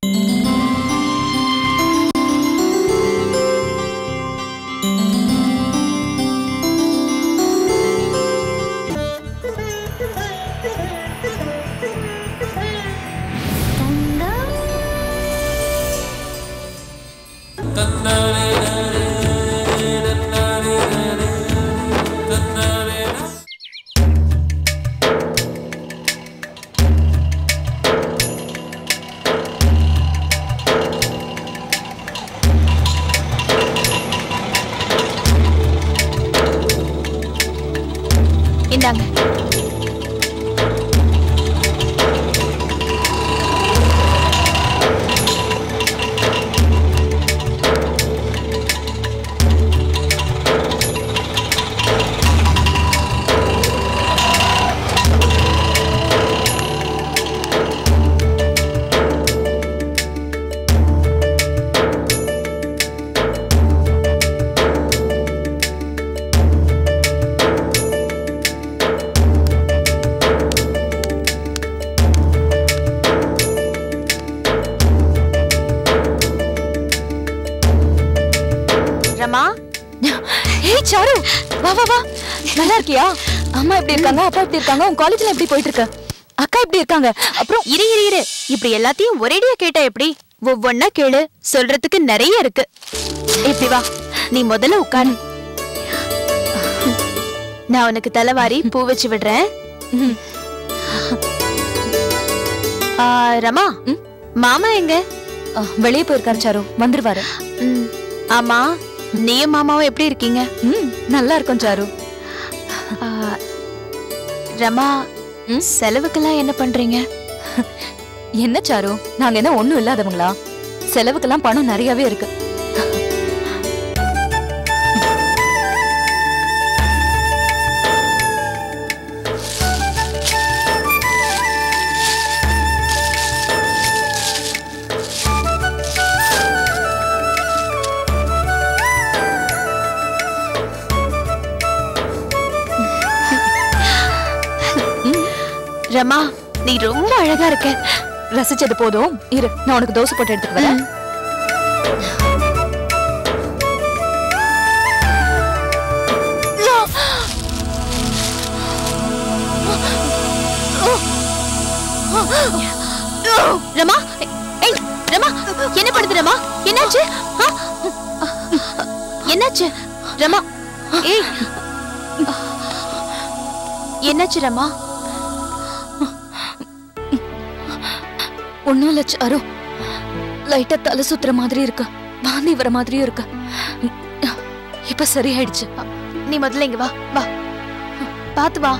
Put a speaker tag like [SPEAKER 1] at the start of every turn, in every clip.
[SPEAKER 1] இந்தாங்க ரமா
[SPEAKER 2] ஏய் சாரு வா வா வா நல்லா இருக்கியா அம்மா எப்படி இருக்காங்க அப்பா எப்படி இருக்காங்க உன் காலேஜ்ல எப்படி போயிட்டு இருக்கு அக்கா எப்படி இருக்காங்க அப்புறம்
[SPEAKER 1] இரு இரு இரு இப்படி எல்லாத்தையும் ஒரேடியா கேட்டா எப்படி ஒவ்வொன்னா கேளு சொல்றதுக்கு நிறைய இருக்கு இப்படி வா நீ முதல்ல உட்காரு நான் உனக்கு தலைவாரி பூ வச்சு விடுறேன்
[SPEAKER 2] ம்.
[SPEAKER 1] ஆ, ரமா
[SPEAKER 2] ம்?
[SPEAKER 1] மாமா எங்க
[SPEAKER 2] அ, வெளியே போயிருக்காரு சாரு வந்துருவாரு
[SPEAKER 1] ம், ஆமா நீயும் மாமாவும் எப்படி இருக்கீங்க
[SPEAKER 2] ம் நல்லா இருக்கும் சாரு
[SPEAKER 1] ஆ, ரமா
[SPEAKER 2] ம்?
[SPEAKER 1] செலவுக்கெல்லாம் என்ன பண்றீங்க
[SPEAKER 2] என்ன சாரு நாங்க என்ன ஒண்ணும் இல்லாதவங்களா செலவுக்கெல்லாம் பணம் நிறையவே இருக்கு
[SPEAKER 1] ரமா நீ ரொம்ப அழகா இருக்க
[SPEAKER 2] ரசிச்சது போதும் இரு நான் உனக்கு தோசை போட்டு எடுத்துட்டு வரேன்
[SPEAKER 1] ரமா ஏய் ரமா என்ன பண்ணுது ரமா என்னாச்சு ஆ? என்னாச்சு ரமா ஏய் என்னாச்சு ரமா
[SPEAKER 2] ஒண்ணும் இல்ல சாரு லைட்டா தலை சுத்துற மாதிரி இருக்கு வாந்தி வர மாதிரியும் இருக்கு இப்ப சரியாயிடுச்சு
[SPEAKER 1] நீ முதல்ல இங்க வா வா பாத்து வா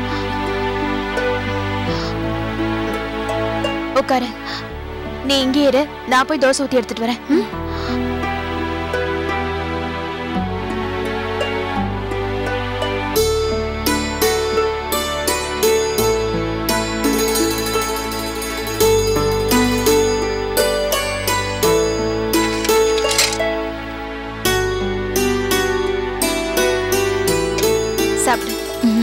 [SPEAKER 1] உட்காரு நீ இங்கே இரு நான் போய் தோசை ஊத்தி எடுத்துட்டு வரேன் ம்? சாப்பிடு
[SPEAKER 2] ம்ஹும்.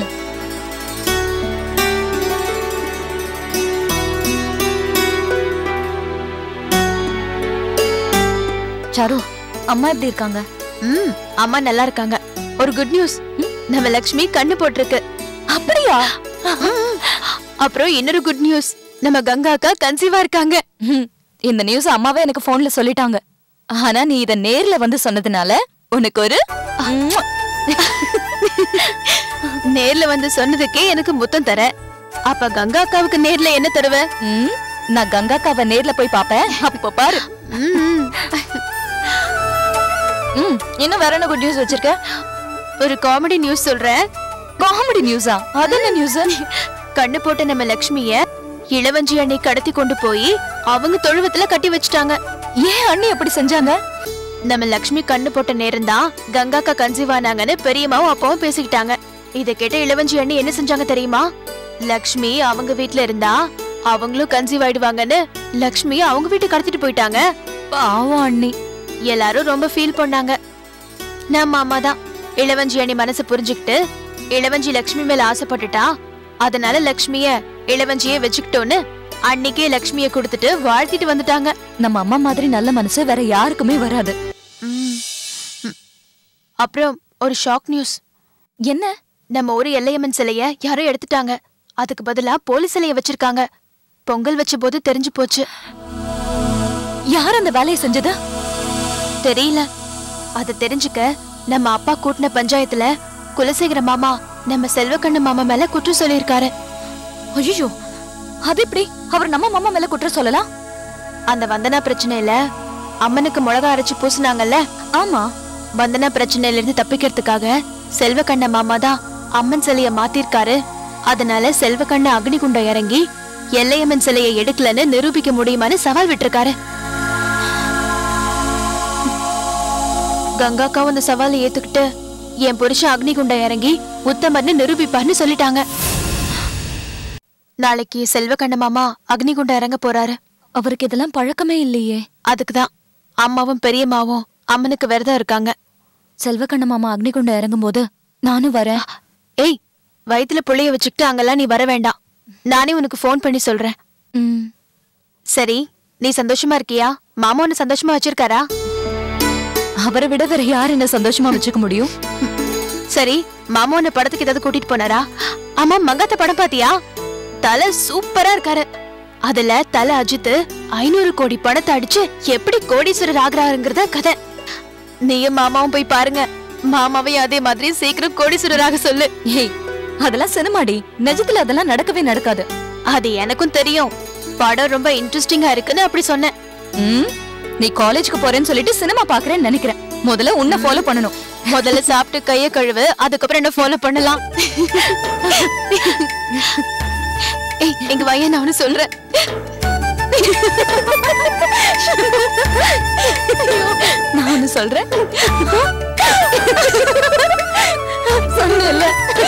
[SPEAKER 2] சாரு அம்மா எப்படி இருக்காங்க
[SPEAKER 1] ம் அம்மா நல்லா இருக்காங்க ஒரு குட் நியூஸ் நம்ம லக்ஷ்மி கண்ணு போட்டிருக்கு
[SPEAKER 2] அப்படியா
[SPEAKER 1] அப்புறம் இன்னொரு குட் நியூஸ் நம்ம கங்கா அக்கா கன்சீவா இருக்காங்க
[SPEAKER 2] ம், இந்த நியூஸ் அம்மாவே எனக்கு போன்ல சொல்லிட்டாங்க ஆனா நீ இத நேர்ல வந்து சொன்னதுனால உனக்கு ஒரு ம்ம்.
[SPEAKER 1] நேர்ல வந்து சொன்னதுக்கே எனக்கு முத்தம் தர அப்ப கங்கா அக்காவுக்கு நேர்ல என்ன தருவ
[SPEAKER 2] ம், நான் கங்காக்காவை நேர்ல போய் பாப்பேன் அப்ப பாரு
[SPEAKER 1] ம்,
[SPEAKER 2] ம், இன்னும் வேற என்ன குட் நியூஸ் வச்சிருக்க
[SPEAKER 1] ஒரு காமெடி நியூஸ் சொல்றேன்
[SPEAKER 2] காமெடி நியூஸா அது என்ன நியூஸ்
[SPEAKER 1] கண்ணு போட்ட நம்ம லக்ஷ்மிய இளவஞ்சி அண்ணி கடத்தி கொண்டு போய் அவங்க தொழுவத்துல கட்டி வச்சுட்டாங்க
[SPEAKER 2] ஏன் அண்ணி எப்படி செஞ்சாங்க
[SPEAKER 1] நம்ம லக்ஷ்மி கண்ணு போட்ட நேரம் தான் கங்காக்கா கன்சீவ் ஆனாங்கன்னு பெரியம்மாவும் அப்பாவும் பேசிக்கிட்டாங்க இத கேட்ட இளவஞ்சி அண்ணி என்ன செஞ்சாங்க தெரியுமா லக்ஷ்மி அவங்க வீட்ல இருந்தா அவங்களும் கன்சீவ் ஆயிடுவாங்கன்னு லக்ஷ்மி அவங்க வீட்டுக்கு கடத்திட்டு போயிட்டாங்க
[SPEAKER 2] பாவம் அண்ணி
[SPEAKER 1] எல்லாரும் ரொம்ப ஃபீல் பண்ணாங்க நம்ம அம்மா தான் இளவஞ்சி அணி மனசு புரிஞ்சுக்கிட்டு இளவஞ்சி லக்ஷ்மி மேல ஆசைப்பட்டுட்டா அதனால லக்ஷ்மிய இளவஞ்சியே வச்சுக்கிட்டோன்னு அன்னைக்கே லக்ஷ்மிய கொடுத்துட்டு வாழ்த்திட்டு வந்துட்டாங்க
[SPEAKER 2] நம்ம அம்மா மாதிரி நல்ல மனசு வேற யாருக்குமே வராது
[SPEAKER 1] ம். ம். அப்புறம் ஒரு ஷாக் நியூஸ்
[SPEAKER 2] என்ன
[SPEAKER 1] நம்ம ஒரு எல்லையம்மன் சிலைய யாரோ எடுத்துட்டாங்க அதுக்கு பதிலா போலீஸ் சிலைய வச்சிருக்காங்க பொங்கல் வச்ச போது தெரிஞ்சு போச்சு
[SPEAKER 2] யார் அந்த வேலையை செஞ்சது
[SPEAKER 1] தெரியல அத தெரிஞ்சுக்க நம்ம அப்பா கூட்டின பஞ்சாயத்துல குலசேகர மாமா நம்ம செல்வக்கண்ணு மாமா மேல குற்றம் சொல்லியிருக்காரு
[SPEAKER 2] ஐயோ அது எப்படி அவர் நம்ம மாமா மேல குற்றம் சொல்லலாம்
[SPEAKER 1] அந்த வந்தனா பிரச்சனையில அம்மனுக்கு மிளகா அரைச்சு பூசினாங்கல்ல
[SPEAKER 2] ஆமா
[SPEAKER 1] வந்தனா பிரச்சனையில இருந்து தப்பிக்கிறதுக்காக செல்வக்கண்ண மாமா தான் அம்மன் சிலைய மாத்திருக்காரு அதனால செல்வக்கண்ண அக்னிகுண்டம் இறங்கி எல்லையம்மன் சிலையை எடுக்கலன்னு நிரூபிக்க முடியுமான்னு சவால் விட்டிருக்காரு கங்காக்காவும் அந்த சவாலை ஏத்துக்கிட்டு என் புருஷன் அக்னிகுண்டம் இறங்கி உத்தமர்னு நிரூபிப்பார்னு சொல்லிட்டாங்க நாளைக்கு செல்வக்கண்ண மாமா அக்னிகுண்டம் இறங்க போறாரு
[SPEAKER 2] அவருக்கு இதெல்லாம் பழக்கமே இல்லையே
[SPEAKER 1] அதுக்குதான் அம்மாவும் பெரியம்மாவும் அம்மனுக்கு விரதம் இருக்காங்க
[SPEAKER 2] செல்வக்கண்ண மாமா அக்னிகுண்டம் இறங்கும் போது நானும் வரேன்
[SPEAKER 1] ஏய் வயித்துல புள்ளைய வச்சுக்கிட்டு அங்கெல்லாம் நீ வர வேண்டாம் நானே உனக்கு ஃபோன் பண்ணி சொல்றேன்
[SPEAKER 2] ம்,
[SPEAKER 1] சரி நீ சந்தோஷமா இருக்கியா மாமா உன்னை சந்தோஷமா வச்சிருக்காரா
[SPEAKER 2] அவரை விட வேற யார் என்ன சந்தோஷமா வச்சுக்க முடியும்
[SPEAKER 1] சரி மாமா உன்னை படத்துக்கு ஏதாவது கூட்டிட்டு போனாரா ஆமா மங்காத்த படம் பாத்தியா தலை சூப்பரா இருக்காரு அதுல தலை அஜித் ஐநூறு கோடி பணத்தை அடிச்சு எப்படி கோடீஸ்வரர் ஆகுறாருங்கிறத கதை நீயும் மாமாவும் போய் பாருங்க மாமாவையும் அதே மாதிரி சீக்கிரம் கோடீஸ்வரராக சொல்லு
[SPEAKER 2] ஏய் அதெல்லாம் சினிமாடி நிஜத்துல அதெல்லாம் நடக்கவே நடக்காது
[SPEAKER 1] அது எனக்கும் தெரியும் படம் ரொம்ப இன்ட்ரெஸ்டிங்கா இருக்குன்னு அப்படி சொன்னேன்
[SPEAKER 2] ம், நீ காலேஜ்க்கு போறேன்னு சொல்லிட்டு சினிமா பாக்குறேன்னு நினைக்கிறேன் முதல்ல உன்னை ஃபாலோ பண்ணணும்
[SPEAKER 1] முதல்ல சாப்பிட்டு கைய கழுவு அதுக்கப்புறம் என்ன ஃபாலோ பண்ணலாம் ஏய் எங்க வைய நான் ஒண்ணு சொல்றேன்
[SPEAKER 2] நான் ஒண்ணு சொல்றேன் சொன்னேன்ல.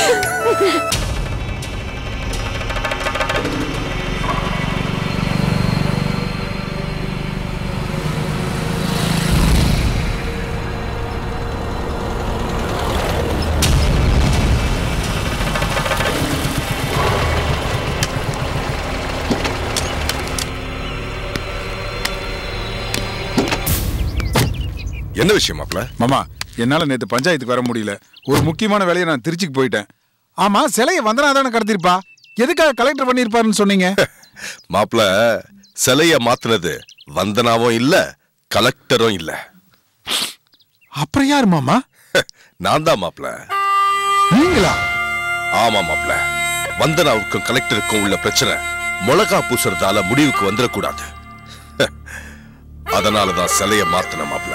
[SPEAKER 3] என்ன விஷயம் மாப்ள
[SPEAKER 4] மாமா என்னால நேத்து பஞ்சாயத்துக்கு வர முடியல ஒரு முக்கியமான வேலையை நான் திருச்சிக்கு போயிட்டேன் ஆமா சிலையை வந்தனா தானே கடத்திருப்பா எதுக்காக கலெக்டர் பண்ணிருப்பாருன்னு சொன்னீங்க
[SPEAKER 3] மாப்ள சிலைய மாத்துனது வந்தனாவும் இல்ல கலெக்டரும் இல்ல
[SPEAKER 4] அப்புறம் யார் மாமா
[SPEAKER 3] நான் தான் மாப்ள
[SPEAKER 4] நீங்களா
[SPEAKER 3] ஆமா மாப்ள வந்தனாவுக்கும் கலெக்டருக்கும் உள்ள பிரச்சனை மிளகா பூசுறதால முடிவுக்கு வந்துடக்கூடாது அதனாலதான் சிலைய மாத்தின மாப்ள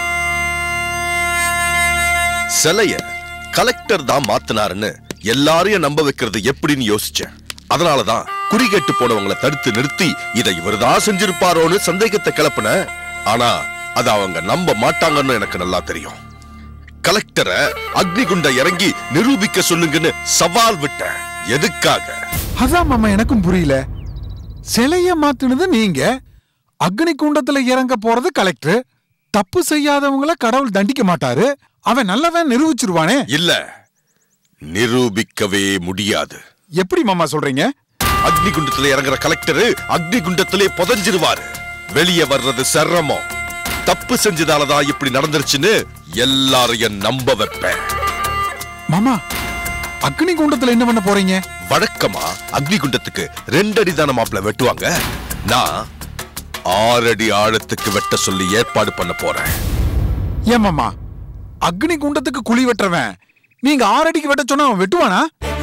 [SPEAKER 3] சிலைய கலெக்டர் தான் மாத்தினாருன்னு எல்லாரையும் நம்ப வைக்கிறது எப்படின்னு யோசிச்சேன் அதனாலதான் குறிகேட்டு போனவங்களை தடுத்து நிறுத்தி இதை இவர்தான் செஞ்சிருப்பாரோன்னு சந்தேகத்தை கிளப்பின ஆனா அது அவங்க நம்ப மாட்டாங்கன்னு எனக்கு நல்லா தெரியும் கலெக்டரை அக்னிகுண்ட இறங்கி நிரூபிக்க சொல்லுங்கன்னு சவால் விட்டேன் எதுக்காக
[SPEAKER 4] அதான் மாமா எனக்கும் புரியல சிலைய மாத்துனது நீங்க அக்னி குண்டத்துல இறங்க போறது கலெக்டர் தப்பு செய்யாதவங்கள கடவுள் தண்டிக்க மாட்டாரு அவன் நல்லவன் நிரூபிச்சிருவானே
[SPEAKER 3] இல்ல நிரூபிக்கவே முடியாது
[SPEAKER 4] எப்படி மாமா சொல்றீங்க
[SPEAKER 3] அக்னிகுண்டத்துல இறங்குற கலெக்டர் அக்னிகுண்டத்திலே புதஞ்சிருவாரு வெளியே வர்றது சிரமம் தப்பு செஞ்சதாலதான் இப்படி நடந்துருச்சுன்னு எல்லாரையும் நம்ப வைப்பேன்
[SPEAKER 4] மாமா அக்னி குண்டத்துல என்ன பண்ண போறீங்க
[SPEAKER 3] வழக்கமா அக்னிகுண்டத்துக்கு ரெண்டு அடி தான மாப்பிள வெட்டுவாங்க நான் ஆறடி ஆழத்துக்கு வெட்ட சொல்லி ஏற்பாடு பண்ண போறேன்
[SPEAKER 4] ஏன் மாமா அக்னி குண்டத்துக்கு குழி வெட்டுறவன் நீங்க ஆறடிக்கு வெட்ட சொன்னா அவன் வெட்டுவானா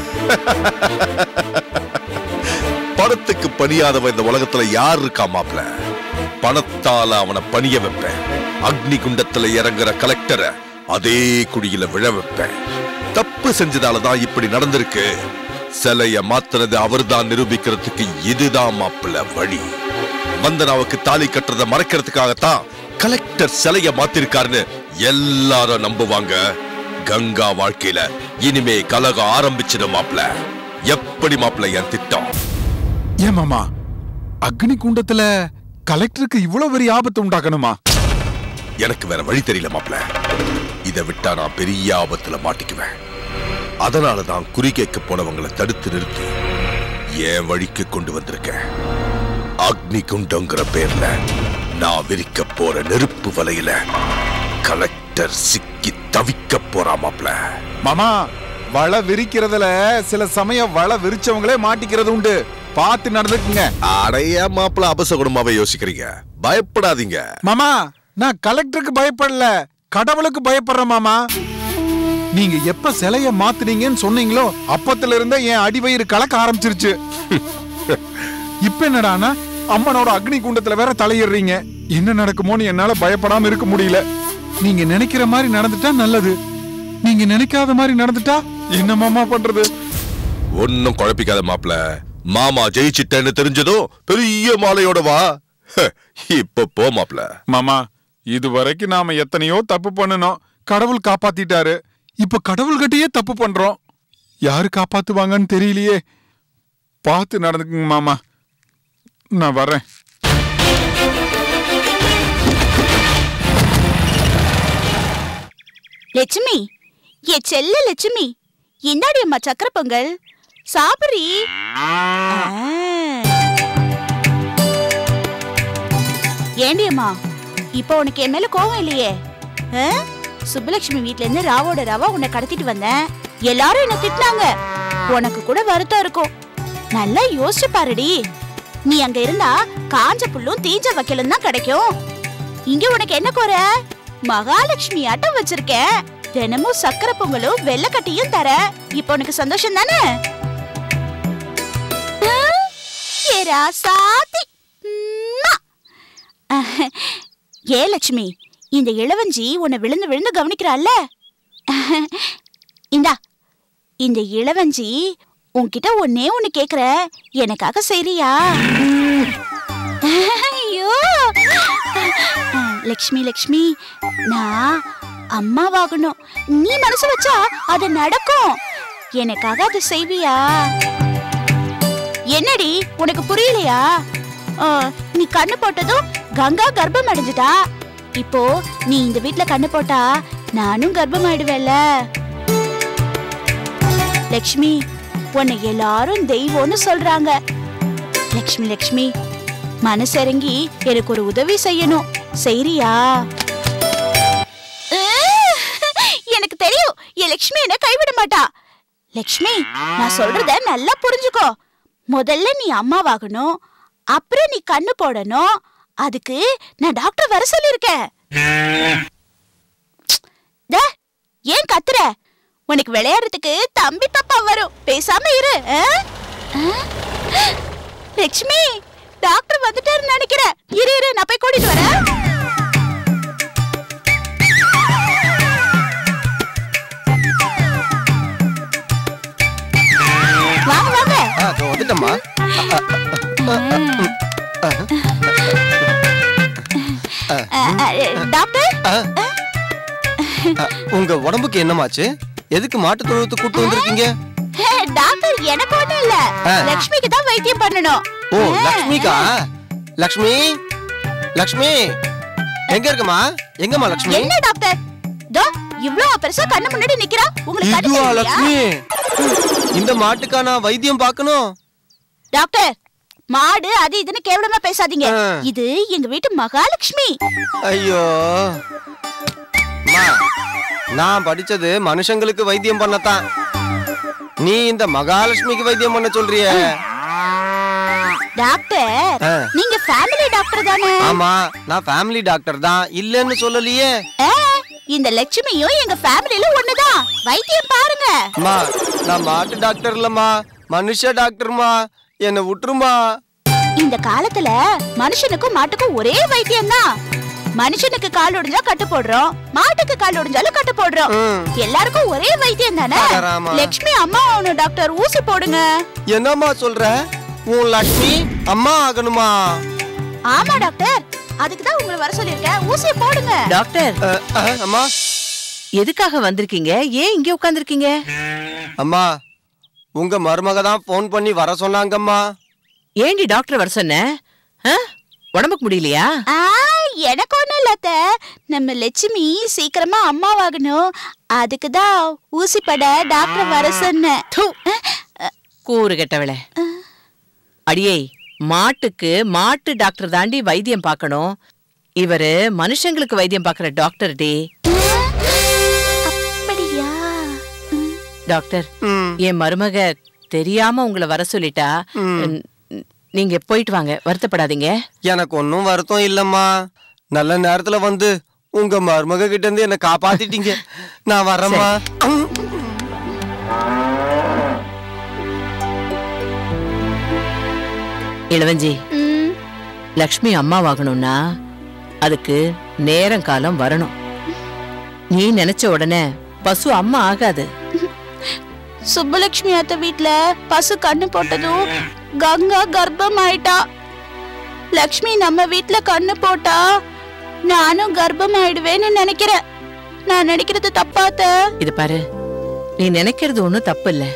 [SPEAKER 3] பணத்துக்கு பணியாதவன் இந்த உலகத்துல யார் இருக்கா மாப்ள பணத்தால அவனை பணிய வைப்பேன் அக்னி குண்டத்துல இறங்குற கலெக்டரை அதே குடியில விழ வைப்பேன் தப்பு செஞ்சதாலதான் இப்படி நடந்திருக்கு சிலைய மாத்துறது அவர்தான் நிரூபிக்கிறதுக்கு இதுதான் மாப்பிள்ள வழி வந்தனாவுக்கு தாலி கட்டுறத மறைக்கிறதுக்காகத்தான் கலெக்டர் சிலைய மாத்திருக்காருன்னு எல்லாரும் நம்புவாங்க கங்கா வாழ்க்கையில இனிமே கலகம் ஆரம்பிச்சிடும் மாப்ள எப்படி மாப்ள என் திட்டம்
[SPEAKER 4] ஏன் மாமா அக்னி குண்டத்துல கலெக்டருக்கு இவ்வளவு பெரிய ஆபத்து உண்டாக்கணுமா
[SPEAKER 3] எனக்கு வேற வழி தெரியல மாப்ள இதை விட்டா நான் பெரிய ஆபத்துல மாட்டிக்குவேன் அதனாலதான் குறி கேட்க போனவங்களை தடுத்து நிறுத்தி என் வழிக்கு கொண்டு வந்திருக்கேன் அக்னி குண்டங்கிற பேர்ல நான் விரிக்க போற நெருப்பு வலையில கலெக்டர் சிக்கி தவிக்க போறா மாப்ள
[SPEAKER 4] மாமா வலை விரிக்கிறதுல சில சமயம் வலை விரிச்சவங்களே மாட்டிக்கிறது உண்டு பார்த்து நடந்துக்குங்க
[SPEAKER 3] அடைய மாப்பிள அபசகுணமாவே யோசிக்கிறீங்க பயப்படாதீங்க
[SPEAKER 4] மாமா நான் கலெக்டருக்கு பயப்படல கடவுளுக்கு பயப்படுறேன் மாமா நீங்க எப்ப சிலைய மாத்துனீங்கன்னு சொன்னீங்களோ அப்பத்துல இருந்தே என் அடிவயிறு கலக்க ஆரம்பிச்சிருச்சு இப்ப என்னடானா அம்மனோட அக்னி குண்டத்துல வேற தலையிடுறீங்க என்ன நடக்குமோன்னு என்னால பயப்படாம இருக்க முடியல நீங்க நினைக்கிற மாதிரி நடந்துட்டா நல்லது நீங்க நினைக்காத மாதிரி நடந்துட்டா என்ன மாமா பண்றது
[SPEAKER 3] ஒன்னும் குழப்பிக்காத மாப்ள மாமா ஜெயிச்சிட்டேன்னு தெரிஞ்சதும் பெரிய மாலையோட வா ஹ, இப்ப போ மாப்ள
[SPEAKER 4] மாமா இது வரைக்கும் நாம எத்தனையோ தப்பு பண்ணனோம் கடவுள் காப்பாத்திட்டாரு இப்ப கடவுள்கிட்டயே தப்பு பண்றோம் யாரு காப்பாத்துவாங்கன்னு தெரியலையே பார்த்து நடந்துக்குங்க மாமா நான் வரேன்
[SPEAKER 5] லட்சுமி ஏ செல்ல லட்சுமி இந்தாடி அம்மா சக்கர பொங்கல் சாப்பிடுறி ஆ. ஏண்டி அம்மா இப்போ உனக்கு என் மேல கோவம் இல்லையே ஆ? சுப்புலட்சுமி வீட்ல இருந்து ராவோட ராவா உன்னை கடத்திட்டு வந்தேன் எல்லாரும் என்ன திட்டினாங்க உனக்கு கூட வருத்தம் இருக்கும் நல்லா யோசிச்சு பாருடி நீ அங்க இருந்தா காஞ்ச புல்லும் தீஞ்ச வைக்கலும் தான் கிடைக்கும் இங்க உனக்கு என்ன குறை மகாலட்சுமி ஆட்டம் வச்சிருக்கேன் தினமும் சக்கரை பொங்கலும் வெள்ளக்கட்டியும் தர இப்போ உனக்கு சந்தோஷம் தானே ஏ ராசாத்தி உம்மா. அஹ், ஏ லட்சுமி இந்த இளவஞ்சி உன்னை விழுந்து விழுந்து கவனிக்கிறாள்ல அஹ், இந்தா இந்த இளவஞ்சி உன்கிட்ட ஒன்னே ஒன்னு கேக்குற எனக்காக செய்றியா ஐயோ லக்ஷ்மி லக்ஷ்மி நான் அம்மாவாகணும் நீ மனசு வச்சா அது நடக்கும் எனக்காக அது செய்வியா என்னடி உனக்கு புரியலையா ஆ, நீ கண்ணு போட்டதும் கங்கா கர்ப்பம் அடைஞ்சிட்டா இப்போ நீ இந்த வீட்ல கண்ணு போட்டா நானும் கர்ப்பம் ஆயிடுவேல்ல லக்ஷ்மி உன்னை எல்லாரும் தெய்வம்னு சொல்றாங்க லக்ஷ்மி லக்ஷ்மி மனசிறங்கி எனக்கு ஒரு உதவி செய்யணும் செய்றியா அஹ், எனக்கு தெரியும் என் லக்ஷ்மி என்ன கைவிட மாட்டா லக்ஷ்மி நான் சொல்றத நல்லா புரிஞ்சுக்கோ முதல்ல நீ அம்மாவாகணும் அப்புறம் நீ கண்ணு போடணும் அதுக்கு நான் டாக்டர் வர சொல்லியிருக்கேன் டே, ஏன் கத்துற உனக்கு விளையாடுறதுக்கு தம்பி தப்பா வரும் பேசாம இரு ஆ? ஆ? லக்ஷ்மி டாக்டர் வந்துட்டாருன்னு நினைக்கிறேன் இரு இரு நான் போய் கூட்டிட்டு வரேன் வாங்க வாங்க
[SPEAKER 6] ஆ, இதோ வந்துட்டம்மா
[SPEAKER 5] அ, அ, டாக்டர்
[SPEAKER 6] ஆ. ஆ, உங்க உடம்புக்கு என்னமாச்சு எதுக்கு மாட்டு தொழுவத்து கூட்டு வந்திருக்கீங்க
[SPEAKER 5] டாக்டர் எனக்கு ஒண்ணும் இல்ல
[SPEAKER 6] ஆ.
[SPEAKER 5] லக்ஷ்மிக்கு தான் வைத்தியம் பண்ணணும்
[SPEAKER 6] ஓ லக்ஷ்மிக்கா லக்ஷ்மி லக்ஷ்மி எங்க இருக்குமா எங்கம்மா லக்ஷ்மி
[SPEAKER 5] என்ன டாக்டர் தோ இவ்ளோ பெருசா கண்ணு முன்னாடி நிக்கிறா உங்களுக்கு கண்ணு
[SPEAKER 6] இதுவா
[SPEAKER 5] தெரியலையா?
[SPEAKER 6] லக்ஷ்மி இந்த மாட்டுக்கா நான் வைத்தியம் பார்க்கணும்
[SPEAKER 5] டாக்டர் மாடு அது இதுன்னு கேவலமா பேசாதீங்க
[SPEAKER 6] ஆ.
[SPEAKER 5] இது எங்க வீட்டு மகாலட்சுமி
[SPEAKER 6] ஐயோ அம்மா, நான் படிச்சது மனுஷங்களுக்கு வைத்தியம் பண்ணத்தான் நீ இந்த மகாலட்சுமிக்கு வைத்தியம் பண்ண சொல்றிய
[SPEAKER 5] டாக்டர்
[SPEAKER 6] ஆ.
[SPEAKER 5] நீங்க ஃபேமிலி டாக்டர் தானே
[SPEAKER 6] ஆமா நான் ஃபேமிலி டாக்டர் தான் இல்லைன்னு சொல்லலையே
[SPEAKER 5] ஆ, இந்த லட்சுமியும் எங்க ஃபேமிலில ஒண்ணுதான் வைத்தியம் பாருங்க
[SPEAKER 6] அம்மா நான் மாட்டு டாக்டர் இல்லம்மா மனுஷ டாக்டர்மா என்னை விட்டுருமா
[SPEAKER 5] இந்த காலத்துல மனுஷனுக்கும் மாட்டுக்கும் ஒரே வைத்தியம் தான் மனுஷனுக்கு கால் ஒடிஞ்சா கட்டு போடுறோம் மாட்டுக்கு கால் ஒடிஞ்சாலும் கட்டு போடுறோம்
[SPEAKER 6] ம்.
[SPEAKER 5] எல்லாருக்கும் ஒரே வைத்தியம் தானே
[SPEAKER 6] அடராமா.
[SPEAKER 5] லட்சுமி அம்மா ஆகணும் டாக்டர் ஊசி போடுங்க
[SPEAKER 6] என்னம்மா சொல்ற உன் லக்ஷ்மி அம்மா ஆகணுமா
[SPEAKER 5] ஆமா டாக்டர் அதுக்கு தான் உங்களை வர சொல்லிருக்கேன் ஊசியை போடுங்க
[SPEAKER 7] டாக்டர்
[SPEAKER 6] அஹ், அஹ், அம்மா
[SPEAKER 7] எதுக்காக வந்திருக்கீங்க ஏன் இங்க உட்கார்ந்திருக்கீங்க
[SPEAKER 6] அம்மா உங்க மருமக தான் ஃபோன் பண்ணி வர சொன்னாங்கம்மா
[SPEAKER 7] ஏண்டி டாக்டர் வர சொன்ன ஆ? உடம்புக்கு முடியலையா
[SPEAKER 5] ஆ, எனக்கு ஒண்ணும் இல்ல அத்தை. நம்ம லட்சுமி சீக்கிரமா அம்மாவாகணும் அதுக்கு தான் ஊசி பட டாக்டர் வர சொன்னேன்
[SPEAKER 7] தூ. கூறு கெட்டவளே அடியே மாட்டுக்கு மாட்டு டாக்டர் தாண்டி வைத்தியம் பார்க்கணும் இவரு மனுஷங்களுக்கு வைத்தியம் பார்க்கற டாக்டர் டி
[SPEAKER 5] அப்படியா
[SPEAKER 7] டாக்டர்
[SPEAKER 6] ம்.
[SPEAKER 7] என் மருமக தெரியாம உங்களை வர சொல்லிட்டா ந- நீங்க போயிட்டு வாங்க வருத்தப்படாதீங்க
[SPEAKER 6] எனக்கு ஒன்றும் வருத்தம் இல்லம்மா நல்ல நேரத்துல வந்து உங்க மருமக கிட்ட இருந்து என்ன காப்பாத்திட்டீங்க நான் வரேம்மா ம்.
[SPEAKER 7] இளவஞ்சி
[SPEAKER 5] ம்,
[SPEAKER 7] லக்ஷ்மி அம்மாவாகணும்னா அதுக்கு நேரம் காலம் வரணும் நீ நினைச்ச உடனே பசு அம்மா ஆகாது
[SPEAKER 5] சுப்புலட்சுமி அத்தை வீட்ல பசு கண்ணு போட்டதும் கங்கா கர்ப்பம் ஆயிட்டா லக்ஷ்மி நம்ம வீட்ல கண்ணு போட்டா நானும் கர்ப்பம் ஆயிடுவேன்னு நினைக்கிறேன் நான் நினைக்கிறது தப்பாத்த
[SPEAKER 7] இது பாரு நீ நினைக்கிறது ஒண்ணும் தப்பு இல்ல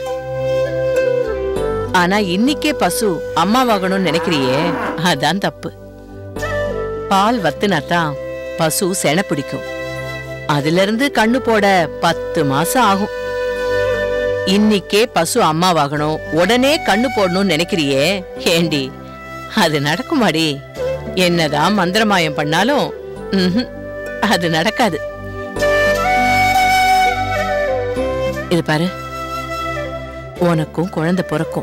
[SPEAKER 7] ஆனா இன்னிக்கே பசு அம்மாவாகணும்னு நினைக்கிறியே அதான் தப்பு பால் வத்துனாதான் பசு செனை பிடிக்கும் அதுல இருந்து கண்ணு போட பத்து மாசம் ஆகும் இன்னிக்கே பசு அம்மாவாகணும் உடனே கண்ணு போடணும்னு நினைக்கிறியே ஏண்டி அது நடக்குமாடி என்னதான் மந்திரமாயம் பண்ணாலும் ம்ஹும், அது நடக்காது இது பாரு உனக்கும் குழந்தை பிறக்கும்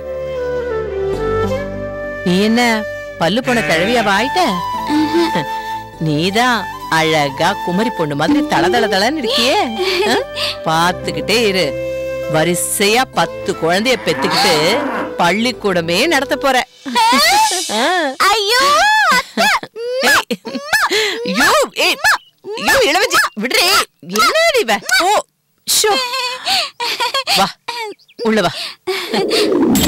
[SPEAKER 7] நீ என்ன பல்லு போன கிழவியாவ ஆயிட்ட நீதான் அழகா குமரி பொண்ணு மாதிரி தள தள தளன்னு இருக்கியே ஆ? பாத்துக்கிட்டே இரு வரிசையா பத்து குழந்தைய பெத்துக்கிட்டு பள்ளிக்கூடமே நடத்த போற ஆ.
[SPEAKER 5] ஐயோ
[SPEAKER 7] ஏய். ஐயோ, ஏய். ஐயோ, இளவஞ்சி, விடுறே. என்னடி இவ? ஓ, ஷோ. வா உள்ள வா